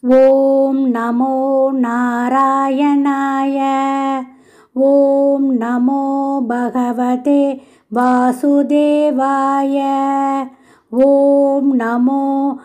ஓம் நமோ நாராயணாய ஓம் நமோ பகவதே வாசுதேவாய ஓம் நமோ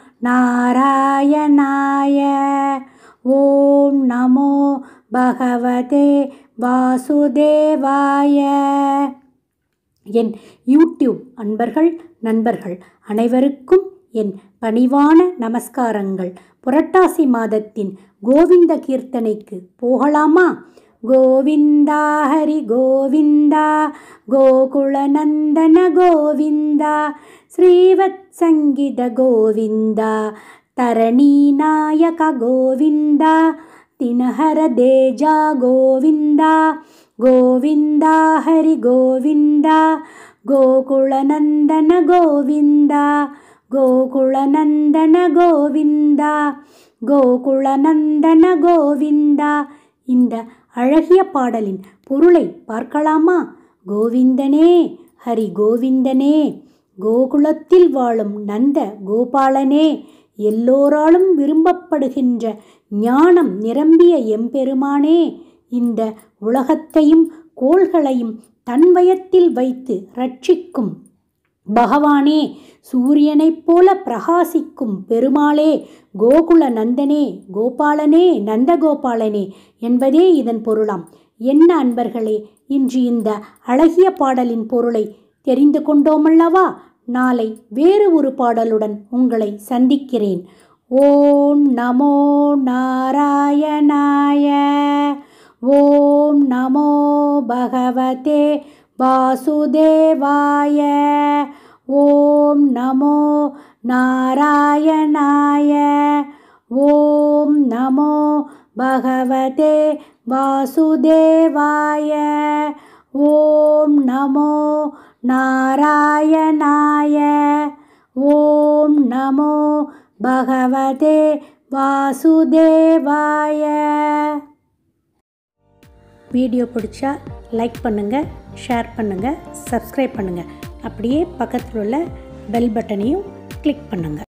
நாராயணாய ஓம் நமோ பகவதே வாசுதேவாய என் யூடியூப் அன்பர்கள் நண்பர்கள் அனைவருக்கும் என் பணிவான நமஸ்காரங்கள் புரட்டாசி மாதத்தின் கோவிந்த கீர்த்தனைக்கு போகலாமா கோவிந்தா ஹரி கோவிந்தா கோகுலநந்தன கோவிந்தா ஸ்ரீவத் சங்கீத கோவிந்தா தரணி நாயக கோவிந்தா தினஹர தேஜா கோவிந்தா கோவிந்தா ஹரி கோவிந்தா கோகுலநந்தன கோவிந்தா கோகுலநந்தன கோவிந்தா கோகுலநந்தன கோவிந்தா இந்த அழகிய பாடலின் பொருளை பார்க்கலாமா கோவிந்தனே ஹரி கோவிந்தனே கோகுலத்தில் வாழும் நந்த கோபாலனே எல்லோராலும் விரும்பப்படுகின்ற ஞானம் நிரம்பிய எம்பெருமானே இந்த உலகத்தையும் கோள்களையும் தன்வயத்தில் வைத்து ரட்சிக்கும் பகவானே சூரியனைப் போல பிரகாசிக்கும் பெருமாளே கோகுல நந்தனே கோபாலனே நந்தகோபாலனே என்பதே இதன் பொருளாம் என்ன அன்பர்களே இன்று இந்த அழகிய பாடலின் பொருளை தெரிந்து கொண்டோமல்லவா நாளை வேறு ஒரு பாடலுடன் உங்களை சந்திக்கிறேன் ஓம் நமோ நாராயணாய ஓம் நமோ பகவதே வாசுதேவாய ஓம் நமோ நாராயணாய ஓம் நமோ பகவதே வாசுதேவாய ஓம் நமோ நாராயணாய ஓம் நமோ பகவதே வாசுதேவாய வீடியோ பிடிச்சா லைக் பண்ணுங்கள் ஷேர் பண்ணுங்கள் சப்ஸ்கிரைப் பண்ணுங்கள் அப்படியே பக்கத்தில் உள்ள பெல் பட்டனையும் கிளிக் பண்ணுங்கள்